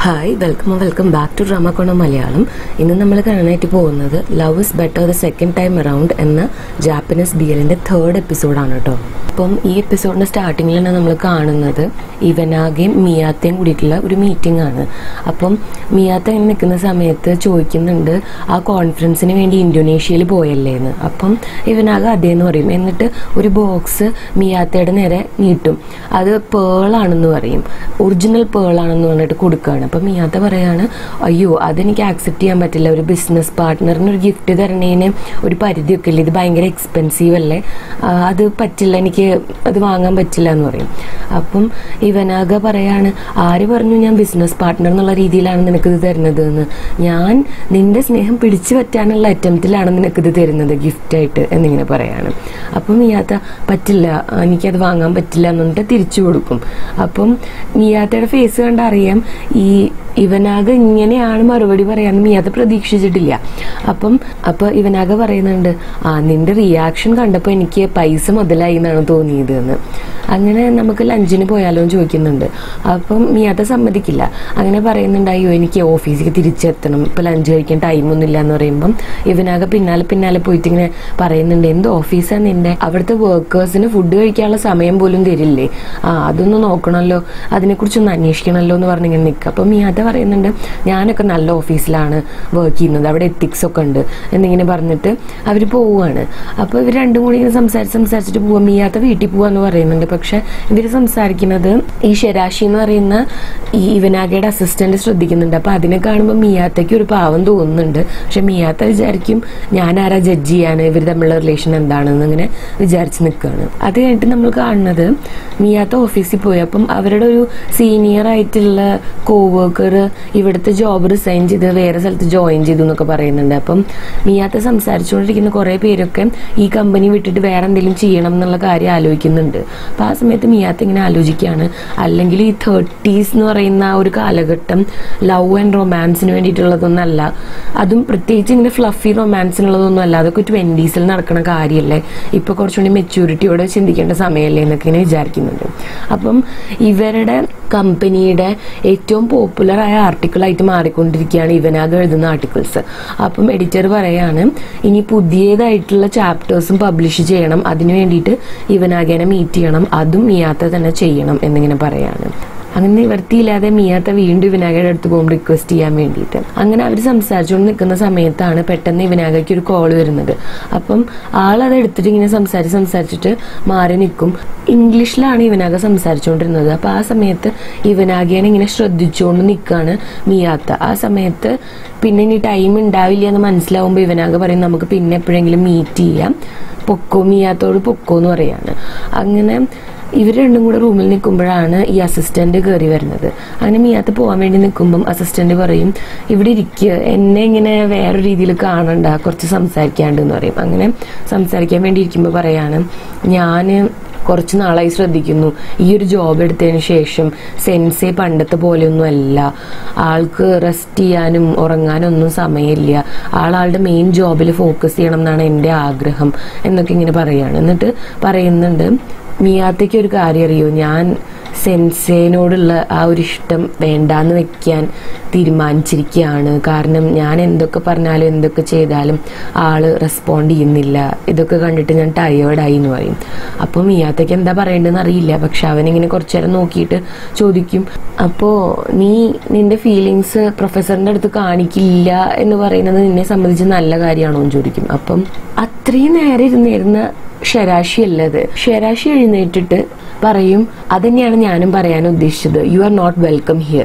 hi welcome welcome back to ഡ്രാമക്കോണ മലയാളം ഇന്ന് നമ്മൾ കാണാനായിട്ട് പോകുന്നത് love is better the second time around എന്ന ജാപ്പനീസ് ബിയലിൻ്റെ തേർഡ് എപ്പിസോഡാണ് കേട്ടോ അപ്പം ഈ എപ്പിസോഡിൻ്റെ സ്റ്റാർട്ടിങ്ങിൽ തന്നെ നമ്മൾ കാണുന്നത് ഇവനാഗയും മിയാത്തയും കൂടിയിട്ടുള്ള ഒരു മീറ്റിംഗ് ആണ് അപ്പം മിയാത്ത ഇങ്ങനെ നിൽക്കുന്ന സമയത്ത് ചോദിക്കുന്നുണ്ട് ആ കോൺഫറൻസിന് വേണ്ടി ഇന്തോനേഷ്യയിൽ പോയല്ലേ എന്ന് അപ്പം ഇവനാഗ അതേന്ന് പറയും എന്നിട്ട് ഒരു ബോക്സ് മിയാത്തയുടെ നേരെ നീട്ടും അത് പേളാണെന്ന് പറയും ഒറിജിനൽ പേളാണെന്ന് പറഞ്ഞിട്ട് കൊടുക്കുകയാണ് അപ്പം മിയാത്ത പറയാണ് അയ്യോ അതെനിക്ക് ആക്സെപ്റ്റ് ചെയ്യാൻ പറ്റില്ല ഒരു ബിസിനസ് പാർട്ട്ണറിന് ഒരു ഗിഫ്റ്റ് തരണേന് ഒരു പരിധിയൊക്കെ ഇല്ല ഇത് ഭയങ്കര എക്സ്പെൻസീവ് അല്ലേ ആ, അത് പറ്റില്ല എനിക്ക് അത് വാങ്ങാൻ പറ്റില്ല എന്ന് പറയും അപ്പം ഇവനാഗ പറയാണ് ആര് പറഞ്ഞു ഞാൻ ബിസിനസ് പാർട്ട്ണർ എന്നുള്ള രീതിയിലാണ് നിനക്കിത് തരുന്നത് എന്ന് ഞാൻ നിന്റെ സ്നേഹം പിടിച്ചു പറ്റാനുള്ള അറ്റംപ്റ്റിലാണ് നിനക്കിത് തരുന്നത് ഗിഫ്റ്റായിട്ട് എന്നിങ്ങനെ പറയാണ് അപ്പം മിയാത്ത പറ്റില്ല എനിക്കത് വാങ്ങാൻ പറ്റില്ല എന്നിട്ട് തിരിച്ചു കൊടുക്കും അപ്പം മിയാത്തയുടെ ഫേസ് കണ്ട് അറിയാം ഈ ഇവനാകെ ഇങ്ങനെയാണ് മറുപടി പറയാന്ന് മിയാത്ത പ്രതീക്ഷിച്ചിട്ടില്ല അപ്പം അപ്പൊ ഇവനാകെ പറയുന്നുണ്ട് ആ നിന്റെ റിയാക്ഷൻ കണ്ടപ്പോൾ എനിക്ക് പൈസ മുതലായി എന്നാണ് തോന്നിയത് എന്ന് അങ്ങനെ നമുക്ക് ലഞ്ചിന് പോയാലോ എന്ന് ചോദിക്കുന്നുണ്ട് അപ്പം മിയാത്ത സമ്മതിക്കില്ല അങ്ങനെ പറയുന്നുണ്ട് അയ്യോ എനിക്ക് ഓഫീസിൽ തിരിച്ചെത്തണം ഇപ്പൊ ലഞ്ച് കഴിക്കാൻ ടൈമൊന്നും ഇല്ല എന്ന് പറയുമ്പം ഇവനാകെ പിന്നാലെ പിന്നാലെ പോയിട്ട് ഇങ്ങനെ പറയുന്നുണ്ട് എന്ത് ഓഫീസാണ് നിന്റെ അവിടുത്തെ വർക്കേഴ്സിന് ഫുഡ് കഴിക്കാനുള്ള സമയം പോലും തരില്ലേ ആ അതൊന്ന് നോക്കണമല്ലോ അതിനെക്കുറിച്ചൊന്ന് അന്വേഷിക്കണമല്ലോ എന്ന് പറഞ്ഞിങ്ങനെ നിൽക്കുക അപ്പം മിയാത്ത പറയുന്നുണ്ട് ഞാനൊക്കെ നല്ല ഓഫീസിലാണ് വർക്ക് ചെയ്യുന്നത് അവിടെ എത്തിക്സ് ഒക്കെ ഉണ്ട് എന്നിങ്ങനെ പറഞ്ഞിട്ട് അവർ പോവുകയാണ് അപ്പോൾ ഇവർ രണ്ടും കൂടി ഇങ്ങനെ സംസാരിച്ച് സംസാരിച്ചിട്ട് പോവാം മിയാത്ത വീട്ടിൽ പോവാന്ന് പറയുന്നുണ്ട് പക്ഷെ ഇവർ സംസാരിക്കുന്നത് ഈ ശരാശി എന്ന് പറയുന്ന ഈ ഇവനാഗയുടെ അസിസ്റ്റന്റ് ശ്രദ്ധിക്കുന്നുണ്ട് അപ്പൊ അതിനെ കാണുമ്പോൾ മിയാത്തയ്ക്ക് ഒരു പാവം തോന്നുന്നുണ്ട് പക്ഷെ മിയാത്ത വിചാരിക്കും ഞാൻ ആരാ ജഡ്ജ് ചെയ്യാൻ ഇവർ തമ്മിലുള്ള റിലേഷൻ എന്താണെന്ന് ഇങ്ങനെ വിചാരിച്ച് നിൽക്കുകയാണ് അത് കഴിഞ്ഞിട്ട് നമ്മൾ കാണുന്നത് മിയാത്ത ഓഫീസിൽ പോയി അപ്പം അവരുടെ ഒരു സീനിയർ ആയിട്ടുള്ള കോവർക്കർ ഇവിടുത്തെ ജോബ് റിസൈൻ ചെയ്ത് വേറെ സ്ഥലത്ത് ജോയിൻ ചെയ്തു എന്നൊക്കെ പറയുന്നുണ്ട് അപ്പം മിയാത്ത സംസാരിച്ചുകൊണ്ടിരിക്കുന്ന കുറേ പേരൊക്കെ ഈ കമ്പനി വിട്ടിട്ട് വേറെ എന്തെങ്കിലും ചെയ്യണം എന്നുള്ള കാര്യം ആലോചിക്കുന്നുണ്ട് അപ്പം ആ സമയത്ത് മിയാത്ത ഇങ്ങനെ ആലോചിക്കുകയാണ് അല്ലെങ്കിൽ ഈ തേർട്ടീസ് എന്ന് പറയുന്ന ആ ഒരു കാലഘട്ടം ലവ് ആൻഡ് റൊമാൻസിന് വേണ്ടിയിട്ടുള്ളതൊന്നല്ല അതും പ്രത്യേകിച്ച് ഇങ്ങനെ ഫ്ലഫി റൊമാൻസിനുള്ളതൊന്നും അല്ല അതൊക്കെ ട്വൻറ്റീസിൽ നടക്കുന്ന കാര്യമല്ലേ ഇപ്പോൾ കുറച്ചുകൂടി മെച്യൂരിറ്റിയോടെ ചിന്തിക്കേണ്ട സമയമല്ലേ എന്നൊക്കെ ഇങ്ങനെ വിചാരിക്കുന്നുണ്ട് അപ്പം ഇവരുടെ കമ്പനിയുടെ ഏറ്റവും പോപ്പുലർ ആയ ആർട്ടിക്കിളായിട്ട് മാറിക്കൊണ്ടിരിക്കുകയാണ് ഇവനാഗ് എഴുതുന്ന ആർട്ടിക്കിൾസ് അപ്പം എഡിറ്റർ പറയാണ് ഇനി പുതിയതായിട്ടുള്ള ചാപ്റ്റേഴ്സും പബ്ലിഷ് ചെയ്യണം അതിനു വേണ്ടിയിട്ട് ഇവനാഗേനെ മീറ്റ് ചെയ്യണം അതും മിയാത്ത തന്നെ ചെയ്യണം എന്നിങ്ങനെ പറയാണ് അങ്ങനെ നിവർത്തിയില്ലാതെ മിയാത്ത വീണ്ടും ഇവനാഗയുടെ അടുത്ത് പോകും റിക്വസ്റ്റ് ചെയ്യാൻ വേണ്ടിയിട്ട് അങ്ങനെ അവർ സംസാരിച്ചുകൊണ്ട് നിൽക്കുന്ന സമയത്താണ് പെട്ടെന്ന് ഇവനാഗയ്ക്ക് ഒരു കോൾ വരുന്നത് അപ്പം ആളത് എടുത്തിട്ട് ഇങ്ങനെ സംസാരിച്ച് സംസാരിച്ചിട്ട് മാറി നിൽക്കും ഇംഗ്ലീഷിലാണ് ഇവനാഗ സംസാരിച്ചുകൊണ്ടിരുന്നത് അപ്പൊ ആ സമയത്ത് ഇവനാഗേനെ ഇങ്ങനെ ശ്രദ്ധിച്ചുകൊണ്ട് നിൽക്കുകയാണ് മിയാത്ത ആ സമയത്ത് പിന്നെ ഇനി ടൈം ഉണ്ടാവില്ല എന്ന് മനസ്സിലാവുമ്പോൾ ഇവനാഗ പറയും നമുക്ക് പിന്നെ എപ്പോഴെങ്കിലും മീറ്റ് ചെയ്യാം പൊക്കോ മിയാത്തോട് പൊക്കോ എന്ന് പറയാണ് അങ്ങനെ ഇവർ രണ്ടും കൂടെ റൂമിൽ നിൽക്കുമ്പോഴാണ് ഈ അസിസ്റ്റന്റ് കയറി വരുന്നത് അങ്ങനെ മിയാത്ത് പോകാൻ വേണ്ടി നിൽക്കുമ്പം അസിസ്റ്റന്റ് പറയും ഇവിടെ ഇരിക്കുക എന്നെ ഇങ്ങനെ വേറെ രീതിയിൽ കാണണ്ട കുറച്ച് സംസാരിക്കാണ്ട് എന്ന് പറയും അങ്ങനെ സംസാരിക്കാൻ വേണ്ടി ഇരിക്കുമ്പോൾ പറയാണ് ഞാൻ കുറച്ച് നാളായി ശ്രദ്ധിക്കുന്നു ഈ ഒരു ജോബ് എടുത്തതിന് ശേഷം സെൻസെ പണ്ടത്തെ പോലെയൊന്നും അല്ല ആൾക്ക് റെസ്റ്റ് ചെയ്യാനും ഉറങ്ങാനും ഒന്നും സമയമില്ല ആളാളുടെ മെയിൻ ജോബിൽ ഫോക്കസ് ചെയ്യണം എന്നാണ് എൻ്റെ ആഗ്രഹം എന്നൊക്കെ ഇങ്ങനെ പറയാണ് എന്നിട്ട് പറയുന്നുണ്ട് മിയാത്തയ്ക്ക് ഒരു കാര്യം അറിയോ ഞാൻ സെൻസേനോടുള്ള ആ ഒരു ഇഷ്ടം വേണ്ടാന്ന് വെക്കാൻ തീരുമാനിച്ചിരിക്കുകയാണ് കാരണം ഞാൻ എന്തൊക്കെ പറഞ്ഞാലും എന്തൊക്കെ ചെയ്താലും ആള് റെസ്പോണ്ട് ചെയ്യുന്നില്ല ഇതൊക്കെ കണ്ടിട്ട് ഞാൻ ടയേർഡായി എന്ന് പറയും അപ്പം മിയാത്തയ്ക്ക് എന്താ പറയേണ്ടതെന്ന് അറിയില്ല പക്ഷെ അവനിങ്ങനെ കുറച്ചു നേരം നോക്കിയിട്ട് ചോദിക്കും അപ്പോൾ നീ നിന്റെ ഫീലിങ്സ് പ്രൊഫസറിന്റെ അടുത്ത് കാണിക്കില്ല എന്ന് പറയുന്നത് നിന്നെ സംബന്ധിച്ച് നല്ല കാര്യമാണോ എന്ന് ചോദിക്കും അപ്പം അത്രയും നേരം ഇരുന്നിരുന്ന ഷെരാശി അല്ലത് ഷെരാശി എഴുന്നേറ്റിട്ട് പറയും അതന്നെയാണ് ഞാനും പറയാൻ ഉദ്ദേശിച്ചത് you are not welcome here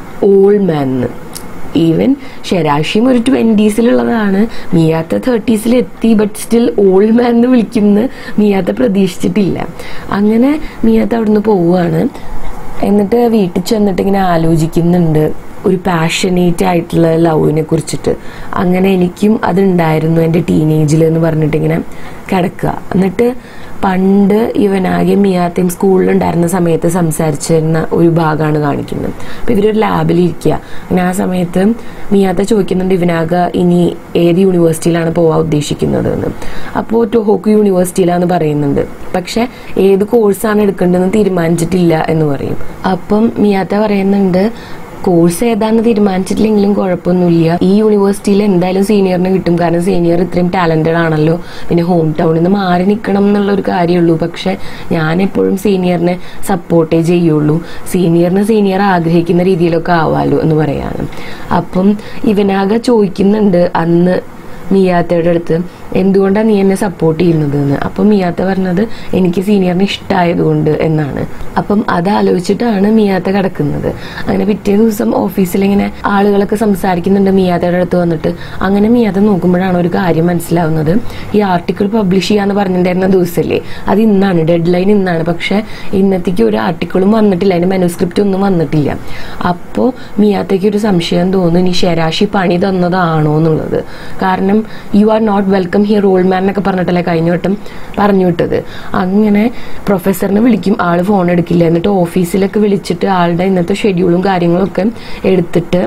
old man even ഷെരാഷിയും ഒരു ട്വന്റീസിലുള്ളതാണ് മിയാത്ത തേർട്ടീസിൽ എത്തി ബട്ട് സ്റ്റിൽ ഓൾഡ് മാൻ എന്ന് വിളിക്കുന്ന മിയാത്ത പ്രതീക്ഷിച്ചിട്ടില്ല അങ്ങനെ മിയാത്ത അവിടുന്ന് പോവുകയാണ് എന്നിട്ട് വീട്ടിൽ ചെന്നിട്ട് ഇങ്ങനെ ആലോചിക്കുന്നുണ്ട് ഒരു പാഷനേറ്റ് ആയിട്ടുള്ള ലവിനെ കുറിച്ചിട്ട് അങ്ങനെ എനിക്കും അതുണ്ടായിരുന്നു എൻ്റെ ടീനേജിൽ എന്ന് പറഞ്ഞിട്ട് ഇങ്ങനെ കിടക്കുക എന്നിട്ട് പണ്ട് ഇവനാകെ മിയാത്തയും സ്കൂളിലുണ്ടായിരുന്ന സമയത്ത് സംസാരിച്ചിരുന്ന ഒരു ഭാഗമാണ് കാണിക്കുന്നത് അപ്പം ഇവരൊരു ലാബിൽ ഇരിക്കുക അങ്ങനെ ആ സമയത്ത് മിയാത്ത ചോദിക്കുന്നുണ്ട് ഇവനാക ഇനി ഏത് യൂണിവേഴ്സിറ്റിയിലാണ് പോകാൻ ഉദ്ദേശിക്കുന്നത് എന്ന് അപ്പോൾ ടൊഹോക്ക് യൂണിവേഴ്സിറ്റിയിലാന്ന് പറയുന്നുണ്ട് പക്ഷെ ഏത് കോഴ്സാണ് എടുക്കേണ്ടതെന്ന് തീരുമാനിച്ചിട്ടില്ല എന്ന് പറയും അപ്പം മിയാത്ത പറയുന്നുണ്ട് കോഴ്സ് ഏതാന്ന് തീരുമാനിച്ചിട്ടില്ലെങ്കിലും കുഴപ്പമൊന്നുമില്ല ഈ യൂണിവേഴ്സിറ്റിയിൽ എന്തായാലും സീനിയറിന് കിട്ടും കാരണം സീനിയർ ഇത്രയും ടാലന്റഡ് ആണല്ലോ പിന്നെ ഹോം ടൗണിൽ നിന്ന് മാറി നിൽക്കണം എന്നുള്ള ഒരു കാര്യമുള്ളൂ പക്ഷെ ഞാൻ എപ്പോഴും സീനിയറിനെ സപ്പോർട്ടേ ചെയ്യുള്ളൂ സീനിയറിന് സീനിയർ ആഗ്രഹിക്കുന്ന രീതിയിലൊക്കെ ആവാലോ എന്ന് പറയാണ് അപ്പം ഇവനാകെ ചോദിക്കുന്നുണ്ട് അന്ന് മിയാത്തയുടെ അടുത്ത് എന്തുകൊണ്ടാണ് നീ എന്നെ സപ്പോർട്ട് ചെയ്യുന്നത് എന്ന് അപ്പം മിയാത്ത പറഞ്ഞത് എനിക്ക് സീനിയറിനെ ഇഷ്ടമായതുകൊണ്ട് എന്നാണ് അപ്പം അത് ആലോചിച്ചിട്ടാണ് മിയാത്ത കിടക്കുന്നത് അങ്ങനെ പിറ്റേ ദിവസം ഓഫീസിൽ ഇങ്ങനെ ആളുകളൊക്കെ സംസാരിക്കുന്നുണ്ട് മിയാത്തയുടെ അടുത്ത് വന്നിട്ട് അങ്ങനെ മിയാത്ത നോക്കുമ്പോഴാണ് ഒരു കാര്യം മനസ്സിലാവുന്നത് ഈ ആർട്ടിക്കിൾ പബ്ലിഷ് ചെയ്യാന്ന് പറഞ്ഞിട്ടുണ്ടായിരുന്ന ദിവസമല്ലേ അത് ഇന്നാണ് ഡെഡ് ലൈൻ ഇന്നാണ് പക്ഷെ ഇന്നത്തേക്ക് ഒരു ആർട്ടിക്കിളും വന്നിട്ടില്ല അതിന്റെ മെനുസ്ക്രിപ്റ്റ് ഒന്നും വന്നിട്ടില്ല അപ്പോൾ മിയാത്തേക്ക് ഒരു സംശയം തോന്നുന്നു ഇനി ശരാശി പണി തന്നതാണോ എന്നുള്ളത് കാരണം you are not welcome here old man എന്നൊക്കെ പറഞ്ഞിട്ടല്ലേ കഴിഞ്ഞ വട്ടം പറഞ്ഞു വിട്ടത് അങ്ങനെ പ്രൊഫസറിനെ വിളിക്കും ആള് ഫോൺ എടുക്കില്ല എന്നിട്ട് ഓഫീസിലൊക്കെ വിളിച്ചിട്ട് ആളുടെ ഇന്നത്തെ ഷെഡ്യൂളും കാര്യങ്ങളും ഒക്കെ എടുത്തിട്ട്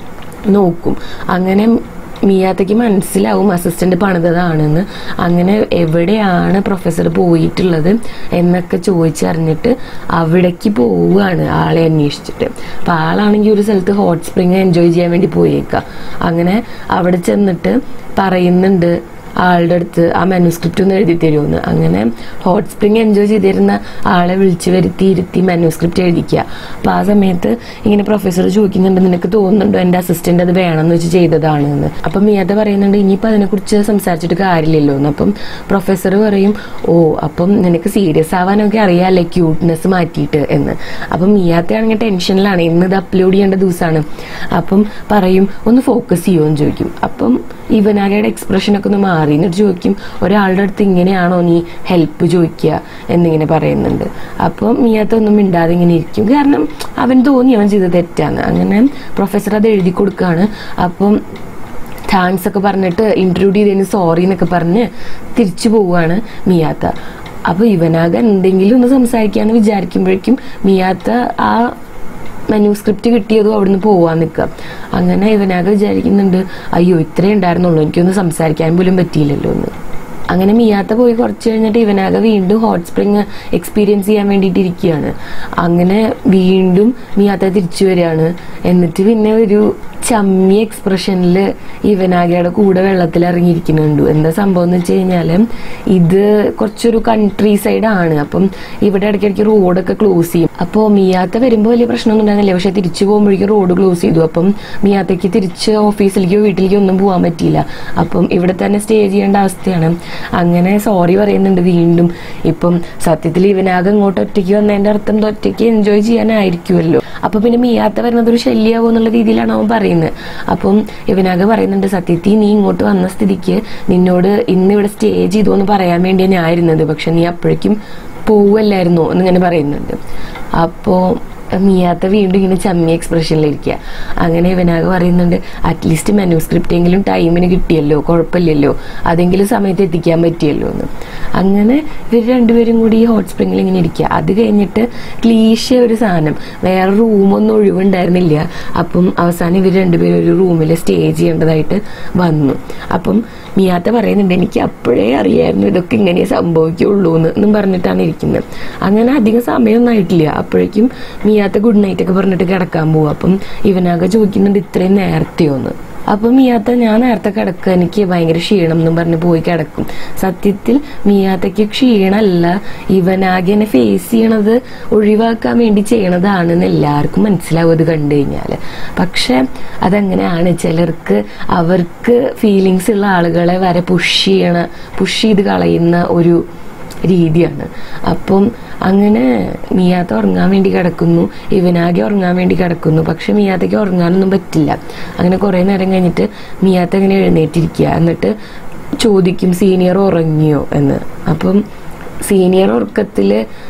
നോക്കും അങ്ങനെ മിയാത്തയ്ക്ക് മനസ്സിലാവും അസിസ്റ്റന്റ് പണിതതാണെന്ന് അങ്ങനെ എവിടെയാണ് പ്രൊഫസർ പോയിട്ടുള്ളത് എന്നൊക്കെ ചോദിച്ചറിഞ്ഞിട്ട് അവിടേക്ക് പോവുകയാണ് ആളെ അന്വേഷിച്ചിട്ട് അപ്പൊ ആളാണെങ്കിൽ ഒരു സ്ഥലത്ത് ഹോട്ട് സ്പ്രിങ് എൻജോയ് ചെയ്യാൻ വേണ്ടി പോയേക്കാം അങ്ങനെ അവിടെ ചെന്നിട്ട് പറയുന്നുണ്ട് ആളുടെ അടുത്ത് ആ മെനുസ്ക്രിപ്റ്റ് ഒന്ന് എഴുതി തരുമെന്ന് അങ്ങനെ ഹോട്ട് സ്പ്രിങ് എൻജോയ് ചെയ്തിരുന്ന ആളെ വിളിച്ചു വരുത്തി ഇരുത്തി മെനുസ്ക്രിപ്റ്റ് എഴുതിക്കുക അപ്പൊ ആ സമയത്ത് ഇങ്ങനെ പ്രൊഫസർ ചോദിക്കുന്നുണ്ട് നിനക്ക് തോന്നുന്നുണ്ടോ എന്റെ അസിസ്റ്റന്റ് അത് വേണമെന്ന് വെച്ച് ചെയ്തതാണ് എന്ന് അപ്പം മിയാത്ത പറയുന്നുണ്ട് ഇനിയിപ്പോൾ അതിനെക്കുറിച്ച് സംസാരിച്ചിട്ട് കാര്യമില്ലല്ലോ എന്ന് അപ്പം പ്രൊഫസർ പറയും ഓ അപ്പം നിനക്ക് സീരിയസ് ആവാനൊക്കെ അറിയാമല്ലേ ക്യൂട്ട്നെസ് മാറ്റിയിട്ട് എന്ന് അപ്പം മിയാത്തയാണെങ്കിൽ ടെൻഷനിലാണ് ഇന്ന് ഇത് അപ്ലോഡ് ചെയ്യേണ്ട ദിവസമാണ് അപ്പം പറയും ഒന്ന് ഫോക്കസ് ചെയ്യുമോ എന്ന് ചോദിക്കും അപ്പം ഇവനാകയുടെ എക്സ്പ്രഷനൊക്കെ ഒന്ന് മാറി എന്നിട്ട് ചോദിക്കും ഒരാളുടെ അടുത്ത് ഇങ്ങനെയാണോ നീ ഹെൽപ്പ് ചോദിക്കുക എന്നിങ്ങനെ പറയുന്നുണ്ട് അപ്പം മിയാത്ത ഒന്നും മിണ്ടാതെ ഇങ്ങനെ ഇരിക്കും കാരണം അവൻ തോന്നി അവൻ ചെയ്തത് തെറ്റാണ് അങ്ങനെ പ്രൊഫസർ അത് എഴുതി കൊടുക്കുകയാണ് അപ്പം താങ്ക്സ് ഒക്കെ പറഞ്ഞിട്ട് ഇൻട്രൊഡ്യൂസ് ചെയ്തതിന് സോറി എന്നൊക്കെ പറഞ്ഞ് തിരിച്ചു പോവുകയാണ് മിയാത്ത അപ്പൊ ഇവനാകെ എന്തെങ്കിലും ഒന്ന് സംസാരിക്കാന്ന് വിചാരിക്കുമ്പോഴേക്കും മിയാത്ത ആ മെനുസ്ക്രിപ്റ്റ് കിട്ടിയതും അവിടുന്ന് പോവാൻ നിൽക്കുക അങ്ങനെ ഇവനാകെ വിചാരിക്കുന്നുണ്ട് അയ്യോ ഇത്രേ ഉണ്ടായിരുന്നുള്ളൂ എനിക്കൊന്ന് സംസാരിക്കാൻ പോലും പറ്റിയില്ലല്ലോ എന്ന് അങ്ങനെ മിയാത്ത പോയി കുറച്ച് കഴിഞ്ഞിട്ട് ഇവനാകെ വീണ്ടും ഹോട്ട് സ്പ്രിങ് എക്സ്പീരിയൻസ് ചെയ്യാൻ വേണ്ടിയിട്ട് ഇരിക്കുകയാണ് അങ്ങനെ വീണ്ടും മിയാത്ത തിരിച്ചു വരികയാണ് എന്നിട്ട് പിന്നെ ഒരു ചമ്മിയ എക്സ്പ്രഷനിൽ ഇവനാകയുടെ കൂടെ വെള്ളത്തിൽ ഇറങ്ങിയിരിക്കുന്നുണ്ട് എന്താ സംഭവം എന്ന് വെച്ച് കഴിഞ്ഞാൽ ഇത് കുറച്ചൊരു കൺട്രി സൈഡ് ആണ് അപ്പം ഇവിടെ ഇടയ്ക്കിടയ്ക്ക് റോഡൊക്കെ ക്ലോസ് ചെയ്യും അപ്പോൾ മിയാത്ത വരുമ്പോൾ വലിയ പ്രശ്നമൊന്നും ഉണ്ടായിരുന്നില്ല പക്ഷെ തിരിച്ചു പോകുമ്പോഴേക്കും റോഡ് ക്ലോസ് ചെയ്തു അപ്പം മിയാത്തയ്ക്ക് തിരിച്ച് ഓഫീസിലേക്കോ വീട്ടിലേക്കോ ഒന്നും പോകാൻ പറ്റിയില്ല അപ്പം ഇവിടെ തന്നെ സ്റ്റേ ചെയ്യേണ്ട അവസ്ഥയാണ് അങ്ങനെ സോറി പറയുന്നുണ്ട് വീണ്ടും ഇപ്പം സത്യത്തിൽ ഇവനാകെ ഇങ്ങോട്ട് ഒറ്റയ്ക്ക് വന്നതിന്റെ അർത്ഥം ഇത് ഒറ്റയ്ക്ക് എൻജോയ് ചെയ്യാനായിരിക്കുമല്ലോ അപ്പൊ പിന്നെ മിയാത്ത വരുന്നത് ഒരു ശല്യാവോ എന്നുള്ള രീതിയിലാണ് അവൻ പറയുന്നത് അപ്പം ഇവനാകെ പറയുന്നുണ്ട് സത്യത്തിൽ നീ ഇങ്ങോട്ട് വന്ന സ്ഥിതിക്ക് നിന്നോട് ഇന്ന് ഇവിടെ സ്റ്റേ ചെയ്തു എന്ന് പറയാൻ വേണ്ടിയാണ് ഞാൻ ഇരുന്നത് പക്ഷെ നീ അപ്പോഴേക്കും പോവല്ലായിരുന്നോ എന്നിങ്ങനെ പറയുന്നുണ്ട് അപ്പോ മിയാത്ത വീണ്ടും ഇങ്ങനെ ചമ്മിയ എക്സ്പ്രഷനിലിരിക്കുക അങ്ങനെ ഇവനാകെ പറയുന്നുണ്ട് അറ്റ്ലീസ്റ്റ് മെനുസ്ക്രിപ്റ്റ് എങ്കിലും ടൈമിന് കിട്ടിയല്ലോ കുഴപ്പമില്ലല്ലോ അതെങ്കിലും സമയത്ത് എത്തിക്കാൻ പറ്റിയല്ലോ എന്ന് അങ്ങനെ ഇവർ രണ്ടുപേരും കൂടി ഈ ഹോട്ട് സ്പ്രിങ്ങിൽ ഇങ്ങനെ ഇരിക്കുക അത് കഴിഞ്ഞിട്ട് ക്ലീശ ഒരു സാധനം വേറെ റൂമൊന്നും ഒഴിവുണ്ടായിരുന്നില്ല അപ്പം അവസാനം ഇവർ രണ്ടുപേരും ഒരു റൂമിൽ സ്റ്റേ ചെയ്യേണ്ടതായിട്ട് വന്നു അപ്പം മിയാത്ത പറയുന്നുണ്ട് എനിക്ക് അപ്പോഴേ അറിയായിരുന്നു ഇതൊക്കെ ഇങ്ങനെ സംഭവിക്കുള്ളൂ എന്ന് എന്നും പറഞ്ഞിട്ടാണ് ഇരിക്കുന്നത് അങ്ങനെ അധികം സമയമൊന്നും ആയിട്ടില്ല അപ്പോഴേക്കും മിയാത്ത ഗുഡ് നൈറ്റ് ഒക്കെ പറഞ്ഞിട്ട് കിടക്കാൻ പോവും അപ്പം ഇവനാകെ ചോദിക്കുന്നുണ്ട് ഇത്രയും നേരത്തെയോന്ന് അപ്പം മിയാത്ത ഞാൻ നേരത്തെ കിടക്കുക എനിക്ക് ഭയങ്കര ക്ഷീണം എന്നും പറഞ്ഞ് പോയി കിടക്കും സത്യത്തിൽ മിയാത്തയ്ക്ക് ക്ഷീണമല്ല ഇവനാകെ എന്നെ ഫേസ് ചെയ്യണത് ഒഴിവാക്കാൻ വേണ്ടി ചെയ്യണതാണെന്ന് എല്ലാവർക്കും മനസ്സിലാവും അത് കണ്ടു കഴിഞ്ഞാൽ പക്ഷെ അതെങ്ങനെയാണ് ചിലർക്ക് അവർക്ക് ഫീലിങ്സ് ഉള്ള ആളുകളെ വരെ പുഷ് ചെയ്യണ പുഷ് ചെയ്ത് കളയുന്ന ഒരു രീതിയാണ് അപ്പം അങ്ങനെ മിയാത്ത ഉറങ്ങാൻ വേണ്ടി കിടക്കുന്നു ഇവനാകെ ഉറങ്ങാൻ വേണ്ടി കിടക്കുന്നു പക്ഷെ മിയാത്തയ്ക്ക് ഉറങ്ങാനൊന്നും പറ്റില്ല അങ്ങനെ കുറേ നേരം കഴിഞ്ഞിട്ട് മിയാത്ത ഇങ്ങനെ എഴുന്നേറ്റിരിക്കുക എന്നിട്ട് ചോദിക്കും സീനിയർ ഉറങ്ങിയോ എന്ന് അപ്പം സീനിയർ ഉറക്കത്തിൽ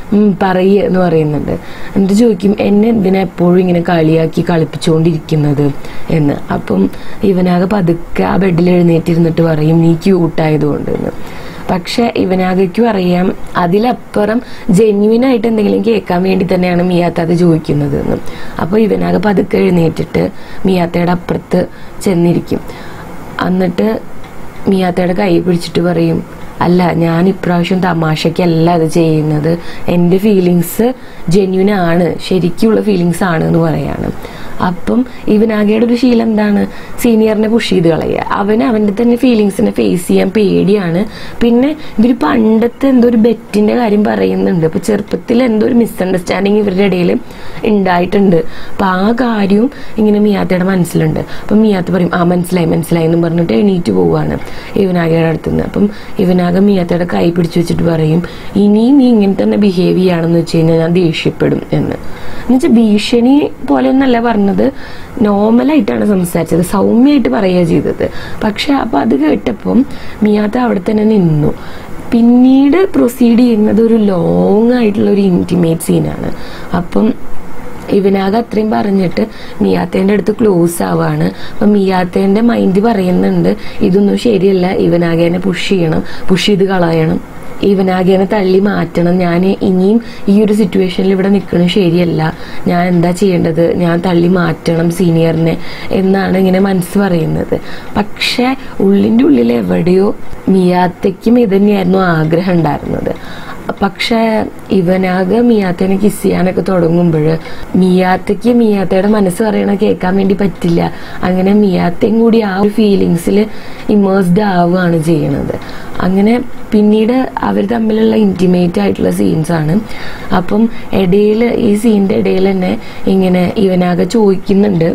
പറയ എന്ന് പറയുന്നുണ്ട് എന്നിട്ട് ചോദിക്കും എന്നെ എന്തിനാ എപ്പോഴും ഇങ്ങനെ കളിയാക്കി കളിപ്പിച്ചുകൊണ്ടിരിക്കുന്നത് എന്ന് അപ്പം ഇവനാകെ പതുക്കെ ആ ബെഡിൽ എഴുന്നേറ്റിരുന്നിട്ട് പറയും നീ ക്യൂട്ടായതുകൊണ്ട് എന്ന് പക്ഷെ ഇവനാകയ്ക്കും അറിയാം അതിലപ്പുറം ജെന്യുവിൻ ആയിട്ട് എന്തെങ്കിലും കേൾക്കാൻ വേണ്ടി തന്നെയാണ് മിയാത്ത അത് ചോദിക്കുന്നത് എന്ന് അപ്പോൾ ഇവനാകെ പതുക്കെ എഴുന്നേറ്റിട്ട് മിയാത്തയുടെ അപ്പുറത്ത് ചെന്നിരിക്കും എന്നിട്ട് മിയാത്തയുടെ കൈ പിടിച്ചിട്ട് പറയും അല്ല ഞാൻ ഇപ്രാവശ്യം തമാശയ്ക്കല്ല അത് ചെയ്യുന്നത് എൻ്റെ ഫീലിങ്സ് ജെന്യുൻ ആണ് ശരിക്കുള്ള ഫീലിങ്സ് ആണ് എന്ന് പറയാണ് അപ്പം ഇവനാകയുടെ ഒരു ശീലം എന്താണ് സീനിയറിനെ പുഷ് ചെയ്ത് കളയുക അവന് അവൻ്റെ തന്നെ ഫീലിങ്സിനെ ഫേസ് ചെയ്യാൻ പേടിയാണ് പിന്നെ ഇവർ പണ്ടത്തെ എന്തോ ഒരു ബെറ്റിന്റെ കാര്യം പറയുന്നുണ്ട് അപ്പൊ ചെറുപ്പത്തിൽ എന്തോ ഒരു മിസ്അണ്ടർസ്റ്റാൻഡിങ് ഇവരുടെ ഇടയിൽ ഉണ്ടായിട്ടുണ്ട് അപ്പൊ ആ കാര്യവും ഇങ്ങനെ മിയാത്തയുടെ മനസ്സിലുണ്ട് അപ്പം മിയാത്ത പറയും ആ മനസ്സിലായി മനസ്സിലായി എന്ന് പറഞ്ഞിട്ട് എണീറ്റ് പോവാണ് ഇവനാകയുടെ അടുത്തുനിന്ന് അപ്പം ഇവനാകെ മിയാത്തയുടെ കൈ പിടിച്ചു വെച്ചിട്ട് പറയും ഇനി നീ ഇങ്ങനെ തന്നെ ബിഹേവ് ചെയ്യുകയാണെന്ന് വെച്ച് കഴിഞ്ഞാൽ ഞാൻ ദേഷ്യപ്പെടും എന്ന് എന്നുവെച്ചാൽ ഭീഷണി പോലെ ഒന്നല്ല പറഞ്ഞത് നോർമലായിട്ടാണ് സംസാരിച്ചത് സൗമ്യമായിട്ട് പറയുക ചെയ്തത് പക്ഷെ അപ്പൊ അത് കേട്ടപ്പം മിയാത്ത അവിടെ തന്നെ നിന്നു പിന്നീട് പ്രൊസീഡ് ചെയ്യുന്നത് ഒരു ലോങ് ആയിട്ടുള്ള ഒരു ഇന്റിമേറ്റ് സീനാണ് അപ്പം ഇവനാകെ അത്രയും പറഞ്ഞിട്ട് മിയാത്തേന്റെ അടുത്ത് ക്ലോസ് ആവാണ് അപ്പൊ മിയാത്തേന്റെ മൈൻഡ് പറയുന്നുണ്ട് ഇതൊന്നും ശരിയല്ല ഇവനാകേനെ പുഷ് ചെയ്യണം പുഷ് ചെയ്ത് കളയണം ഇവനാകേനെ തള്ളി മാറ്റണം ഞാൻ ഇനിയും ഈ ഒരു സിറ്റുവേഷനിൽ ഇവിടെ നിൽക്കണം ശരിയല്ല ഞാൻ എന്താ ചെയ്യേണ്ടത് ഞാൻ തള്ളി മാറ്റണം സീനിയറിനെ എന്നാണ് ഇങ്ങനെ മനസ്സ് പറയുന്നത് പക്ഷെ ഉള്ളിൻ്റെ ഉള്ളിൽ എവിടെയോ മിയാത്തയ്ക്കും ഇത് തന്നെയായിരുന്നു ആഗ്രഹം ഉണ്ടായിരുന്നത് പക്ഷെ ഇവനാകെ മിയാത്തേനെ കിസ് ചെയ്യാനൊക്കെ തുടങ്ങുമ്പോൾ മിയാത്തയ്ക്ക് മിയാത്തയുടെ മനസ്സ് പറയണ കേൾക്കാൻ വേണ്ടി പറ്റില്ല അങ്ങനെ മിയാത്തയും കൂടി ആ ഒരു ഫീലിങ്സിൽ ഇമേഴ്സ്ഡ് ആവുകയാണ് ചെയ്യണത് അങ്ങനെ പിന്നീട് അവർ തമ്മിലുള്ള ഇന്റിമേറ്റ് ആയിട്ടുള്ള സീൻസ് ആണ് അപ്പം ഇടയിൽ ഈ സീനിന്റെ ഇടയിൽ തന്നെ ഇങ്ങനെ ഇവനാകെ ചോദിക്കുന്നുണ്ട്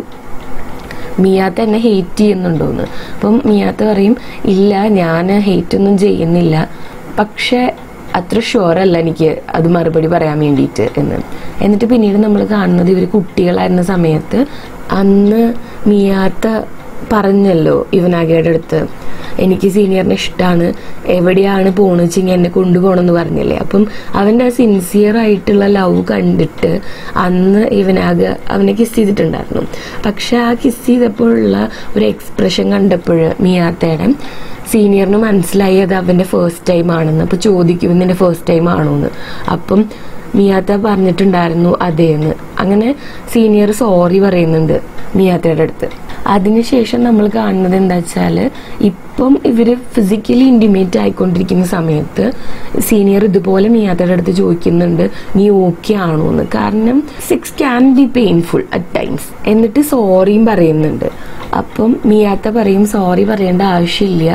മിയാത്ത എന്നെ ഹെയ്റ്റ് ചെയ്യുന്നുണ്ടോന്ന് അപ്പം മിയാത്ത പറയും ഇല്ല ഞാൻ ഹെയ്റ്റ് ഒന്നും ചെയ്യുന്നില്ല പക്ഷെ അത്ര ഷുവർ അല്ല എനിക്ക് അത് മറുപടി പറയാൻ വേണ്ടിയിട്ട് എന്ന് എന്നിട്ട് പിന്നീട് നമ്മൾ കാണുന്നത് ഇവർ കുട്ടികളായിരുന്ന സമയത്ത് അന്ന് മിയാത്ത പറഞ്ഞല്ലോ ഇവനാഗയുടെ അടുത്ത് എനിക്ക് സീനിയറിനെ ഇഷ്ടമാണ് എവിടെയാണ് പോണെന്ന് വെച്ചെങ്കിൽ എന്നെ കൊണ്ടുപോകണമെന്ന് പറഞ്ഞില്ലേ അപ്പം അവൻ്റെ ആ സിൻസിയർ ആയിട്ടുള്ള ലവ് കണ്ടിട്ട് അന്ന് ഇവനാകെ അവനെ കിസ് ചെയ്തിട്ടുണ്ടായിരുന്നു പക്ഷെ ആ കിസ് ചെയ്തപ്പോഴുള്ള ഒരു എക്സ്പ്രഷൻ കണ്ടപ്പോൾ മിയാത്തയുടെ സീനിയറിന് മനസ്സിലായി അത് അവൻ്റെ ഫസ്റ്റ് ടൈം ആണെന്ന് അപ്പോൾ ചോദിക്കും നിന്റെ ഫസ്റ്റ് ടൈം ആണോ എന്ന് അപ്പം മിയാത്ത പറഞ്ഞിട്ടുണ്ടായിരുന്നു അതേന്ന് അങ്ങനെ സീനിയർ സോറി പറയുന്നുണ്ട് മിയാത്തയുടെ അടുത്ത് അതിനുശേഷം നമ്മൾ കാണുന്നത് എന്താ വെച്ചാൽ ഇപ്പം ഇവര് ഫിസിക്കലി ഇന്റിമേറ്റ് ആയിക്കൊണ്ടിരിക്കുന്ന സമയത്ത് സീനിയർ ഇതുപോലെ മിയാത്തയുടെ അടുത്ത് ചോദിക്കുന്നുണ്ട് നീ ഓക്കെ ആണോ എന്ന് കാരണം sex can be painful at times എന്നിട്ട് സോറിയും പറയുന്നുണ്ട് അപ്പം മിയാത്ത പറയും സോറി പറയേണ്ട ആവശ്യമില്ല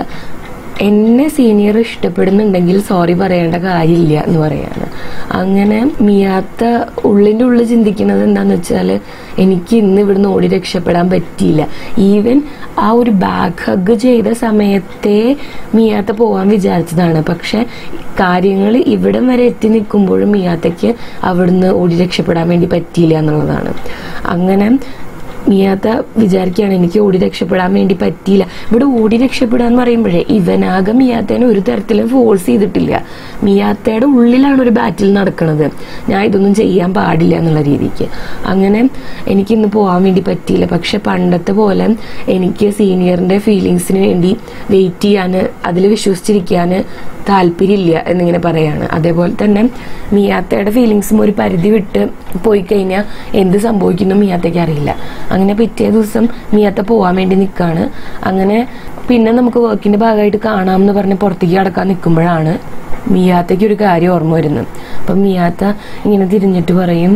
എന്നെ സീനിയർ ഇഷ്ടപ്പെടുന്നുണ്ടെങ്കിൽ സോറി പറയേണ്ട കാര്യമില്ല എന്ന് പറയാണ് അങ്ങനെ മിയാത്ത ഉള്ളിൻ്റെ ഉള്ളിൽ ചിന്തിക്കുന്നത് എന്താന്ന് വെച്ചാൽ എനിക്ക് ഇന്ന് ഇവിടുന്ന് ഓടി രക്ഷപ്പെടാൻ പറ്റിയില്ല ഈവൻ ആ ഒരു ബാക്ക് ഹഗ് ചെയ്ത സമയത്തെ മിയാത്ത പോവാൻ വിചാരിച്ചതാണ് പക്ഷെ കാര്യങ്ങൾ ഇവിടം വരെ എത്തി നിൽക്കുമ്പോഴും മിയാത്തയ്ക്ക് അവിടുന്ന് ഓടി രക്ഷപ്പെടാൻ വേണ്ടി പറ്റിയില്ല എന്നുള്ളതാണ് അങ്ങനെ മിയാത്ത വിചാരിക്കുകയാണ് എനിക്ക് ഓടി രക്ഷപ്പെടാൻ വേണ്ടി പറ്റിയില്ല ഇവിടെ ഓടി രക്ഷപ്പെടുക എന്ന് പറയുമ്പോഴേ ഇവനാകെ മിയാത്തേനെ ഒരു തരത്തിലും ഫോഴ്സ് ചെയ്തിട്ടില്ല മിയാത്തയുടെ ഉള്ളിലാണ് ഒരു ബാറ്റിൽ നടക്കുന്നത് ഞാൻ ഇതൊന്നും ചെയ്യാൻ പാടില്ല എന്നുള്ള രീതിക്ക് അങ്ങനെ എനിക്കിന്ന് പോകാൻ വേണ്ടി പറ്റിയില്ല പക്ഷെ പണ്ടത്തെ പോലെ എനിക്ക് സീനിയറിന്റെ ഫീലിങ്സിന് വേണ്ടി വെയിറ്റ് ചെയ്യാൻ അതിൽ വിശ്വസിച്ചിരിക്കാൻ താല്പര്യമില്ല എന്നിങ്ങനെ പറയാണ് അതേപോലെ തന്നെ മിയാത്തയുടെ ഫീലിങ്സും ഒരു പരിധി വിട്ട് പോയി കഴിഞ്ഞാൽ എന്ത് സംഭവിക്കുന്നു മിയാത്തയ്ക്ക് അറിയില്ല അങ്ങനെ പിറ്റേ ദിവസം മിയാത്ത പോവാൻ വേണ്ടി നിൽക്കുകയാണ് അങ്ങനെ പിന്നെ നമുക്ക് വർക്കിന്റെ ഭാഗമായിട്ട് കാണാമെന്ന് പറഞ്ഞ് പുറത്തേക്ക് കടക്കാൻ നിൽക്കുമ്പോഴാണ് മിയാത്തയ്ക്ക് ഒരു കാര്യം ഓർമ്മ വരുന്നത് അപ്പം മിയാത്ത ഇങ്ങനെ തിരിഞ്ഞിട്ട് പറയും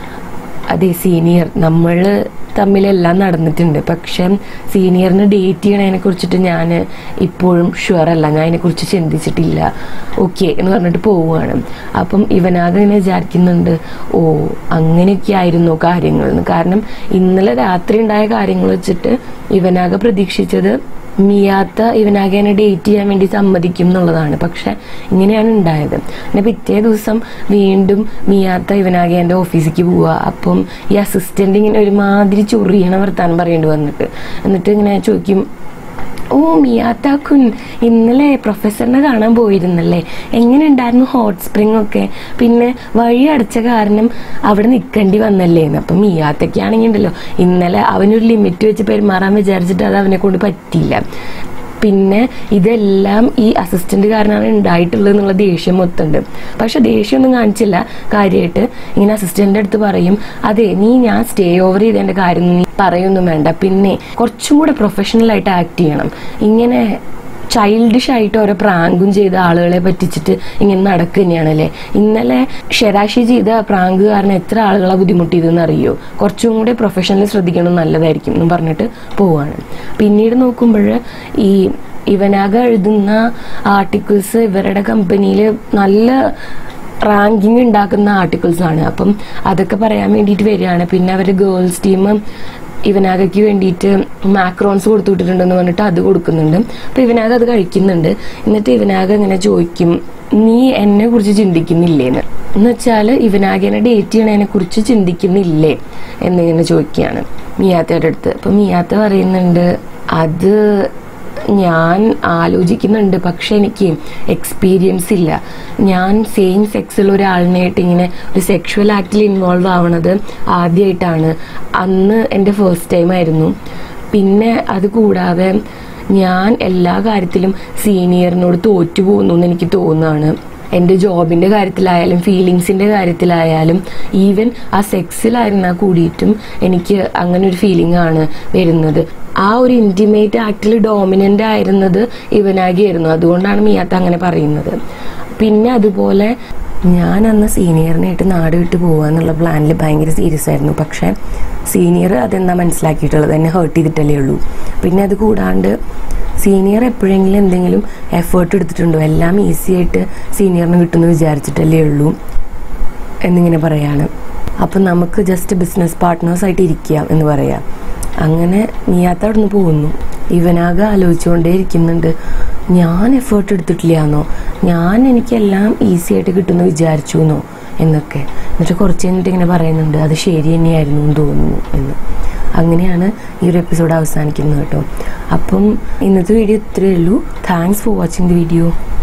അതെ സീനിയർ നമ്മൾ തമ്മിലെല്ലാം നടന്നിട്ടുണ്ട് പക്ഷെ സീനിയറിന് ഡേറ്റ് ചെയ്യണതിനെ കുറിച്ചിട്ട് ഞാൻ ഇപ്പോഴും ഷുവർ അല്ല ഞാൻ അതിനെക്കുറിച്ച് ചിന്തിച്ചിട്ടില്ല ഓക്കെ എന്ന് പറഞ്ഞിട്ട് പോവുകയാണ് അപ്പം ഇവനാകെ ഇങ്ങനെ വിചാരിക്കുന്നുണ്ട് ഓ അങ്ങനെയൊക്കെ ആയിരുന്നു കാര്യങ്ങൾ എന്ന് കാരണം ഇന്നലെ രാത്രി ഉണ്ടായ കാര്യങ്ങൾ വെച്ചിട്ട് ഇവനാകെ പ്രതീക്ഷിച്ചത് മിയാത്ത ഇവനാകെ ഡേറ്റ് ചെയ്യാൻ വേണ്ടി സമ്മതിക്കും എന്നുള്ളതാണ് പക്ഷെ ഇങ്ങനെയാണ് ഉണ്ടായത് പിന്നെ പിറ്റേ ദിവസം വീണ്ടും മിയാത്ത ഇവനാകെ എൻ്റെ ഓഫീസിലേക്ക് പോവുക അപ്പം ഈ അസിസ്റ്റന്റ് ഇങ്ങനെ ഒരുമാതിരി ചൊറിയണ വർത്താനം പറയേണ്ടി വന്നിട്ട് എന്നിട്ട് ഇങ്ങനെ ചോദിക്കും ഓ മിയാത്ത കുൻ ഇന്നലെ പ്രൊഫസറിനെ കാണാൻ പോയിരുന്നല്ലേ എങ്ങനെ ഉണ്ടായിരുന്നു ഹോട്ട് സ്പ്രിംഗ് ഒക്കെ പിന്നെ വഴി അടച്ച കാരണം അവിടെ നിൽക്കേണ്ടി വന്നല്ലേ എന്ന് അപ്പം മിയാത്തയ്ക്കാണെങ്കിൽ ഉണ്ടല്ലോ ഇന്നലെ അവനൊരു ലിമിറ്റ് വെച്ച് പെരുമാറാൻ വിചാരിച്ചിട്ട് അത് അവനെ കൊണ്ട് പറ്റിയില്ല പിന്നെ ഇതെല്ലാം ഈ അസിസ്റ്റന്റ് കാരനാണ് ഉണ്ടായിട്ടുള്ളത് എന്നുള്ള ദേഷ്യം മൊത്തമുണ്ട് പക്ഷെ ദേഷ്യമൊന്നും കാണിച്ചില്ല കാര്യമായിട്ട് ഇങ്ങനെ അസിസ്റ്റന്റിന്റെ അടുത്ത് പറയും അതെ നീ ഞാൻ സ്റ്റേ ഓവർ ചെയ്തതിന്റെ കാര്യം നീ പറയൊന്നും വേണ്ട പിന്നെ കുറച്ചും കൂടെ പ്രൊഫഷണൽ ആയിട്ട് ആക്ട് ചെയ്യണം ഇങ്ങനെ ചൈൽഡിഷ് ആയിട്ട് ഓരോ പ്രാങ്കും ചെയ്ത ആളുകളെ പറ്റിച്ചിട്ട് ഇങ്ങനെ നടക്കുക തന്നെയാണല്ലേ ഇന്നലെ ഷെരാഷി ചെയ്ത പ്രാങ്ക് കാരണം എത്ര ആളുകളെ ബുദ്ധിമുട്ടിയതെന്ന് അറിയോ കുറച്ചും കൂടെ പ്രൊഫഷണലി ശ്രദ്ധിക്കണം നല്ലതായിരിക്കും എന്ന് പറഞ്ഞിട്ട് പോവാണ് പിന്നീട് നോക്കുമ്പോൾ ഈ ഇവനാക എഴുതുന്ന ആർട്ടിക്കിൾസ് ഇവരുടെ കമ്പനിയിൽ നല്ല റാങ്കിങ് ഉണ്ടാക്കുന്ന ആർട്ടിക്കിൾസ് ആണ് അപ്പം അതൊക്കെ പറയാൻ വേണ്ടിയിട്ട് വരികയാണ് പിന്നെ അവർ ഗേൾസ് ടീം ഇവനാഗയ്ക്ക് വേണ്ടിയിട്ട് മാക്രോൺസ് കൊടുത്തു വിട്ടിട്ടുണ്ടെന്ന് പറഞ്ഞിട്ട് അത് കൊടുക്കുന്നുണ്ട് അപ്പം ഇവനാഗ അത് കഴിക്കുന്നുണ്ട് എന്നിട്ട് ഇവനാഗ ഇങ്ങനെ ചോദിക്കും നീ എന്നെ കുറിച്ച് ചിന്തിക്കുന്നില്ലേന്ന് എന്ന് വെച്ചാൽ ഇവനാഗിനെ ഡേറ്റ് ചെയ്യണതിനെ കുറിച്ച് ചിന്തിക്കുന്നില്ലേ എന്നിങ്ങനെ ചോദിക്കുകയാണ് മിയാത്തയുടെ അടുത്ത് അപ്പം മിയാത്ത പറയുന്നുണ്ട് അത് ഞാൻ ആലോചിക്കുന്നുണ്ട് പക്ഷെ എനിക്ക് എക്സ്പീരിയൻസ് ഇല്ല ഞാൻ സെയിം സെക്സിൽ ഒരാളിനായിട്ട് ഇങ്ങനെ ഒരു സെക്ഷുവൽ ആക്ടിൽ ഇൻവോൾവ് ആവണത് ആദ്യമായിട്ടാണ് അന്ന് എൻ്റെ ഫസ്റ്റ് ടൈം ആയിരുന്നു പിന്നെ അത് കൂടാതെ ഞാൻ എല്ലാ കാര്യത്തിലും സീനിയറിനോട് തോറ്റു പോകുന്നു എന്ന് എനിക്ക് തോന്നുകയാണ് എൻ്റെ ജോബിൻ്റെ കാര്യത്തിലായാലും ഫീലിങ്സിൻ്റെ കാര്യത്തിലായാലും ഈവൻ ആ സെക്സിലായിരുന്നാൽ കൂടിയിട്ടും എനിക്ക് അങ്ങനെ ഒരു ഫീലിംഗ് ആണ് വരുന്നത് ആ ഒരു ഇൻറ്റിമേറ്റ് ആക്ടിൽ ഡോമിനൻ്റ് ആയിരുന്നത് ഇവനാഗിയായിരുന്നു അതുകൊണ്ടാണ് മിയാത്ത അങ്ങനെ പറയുന്നത് പിന്നെ അതുപോലെ ഞാൻ അന്ന് സീനിയറിനായിട്ട് നാട് വിട്ട് പോകുക എന്നുള്ള പ്ലാനിൽ ഭയങ്കര സീരിയസ് ആയിരുന്നു പക്ഷേ സീനിയർ അതെന്താ മനസ്സിലാക്കിയിട്ടുള്ളത് എന്നെ ഹേർട്ട് ചെയ്തിട്ടല്ലേ ഉള്ളൂ പിന്നെ അത് കൂടാണ്ട് സീനിയർ എപ്പോഴെങ്കിലും എന്തെങ്കിലും എഫേർട്ട് എടുത്തിട്ടുണ്ടോ എല്ലാം ഈസി ആയിട്ട് സീനിയറിന് കിട്ടുമെന്ന് വിചാരിച്ചിട്ടല്ലേ ഉള്ളൂ എന്നിങ്ങനെ പറയാണ് അപ്പം നമുക്ക് ജസ്റ്റ് ബിസിനസ് പാർട്ട്നേഴ്സായിട്ട് ഇരിക്കാം എന്ന് പറയാം അങ്ങനെ നീയാത്ത അവിടെ നിന്ന് പോകുന്നു ഇവനാകെ ആലോചിച്ചുകൊണ്ടേ ഇരിക്കുന്നുണ്ട് ഞാൻ എഫേർട്ട് എടുത്തിട്ടില്ലാന്നോ ഞാൻ എനിക്കെല്ലാം ഈസി ആയിട്ട് കിട്ടുമെന്ന് വിചാരിച്ചു എന്നോ എന്നൊക്കെ എന്നിട്ട് കുറച്ച് കഴിഞ്ഞിട്ട് ഇങ്ങനെ പറയുന്നുണ്ട് അത് ശരി തന്നെയായിരുന്നു എന്ന് തോന്നുന്നു എന്ന് അങ്ങനെയാണ് ഈ ഒരു എപ്പിസോഡ് അവസാനിക്കുന്നത് കേട്ടോ അപ്പം ഇന്നത്തെ വീഡിയോ ഇത്രയേ ഉള്ളൂ thanks for watching the video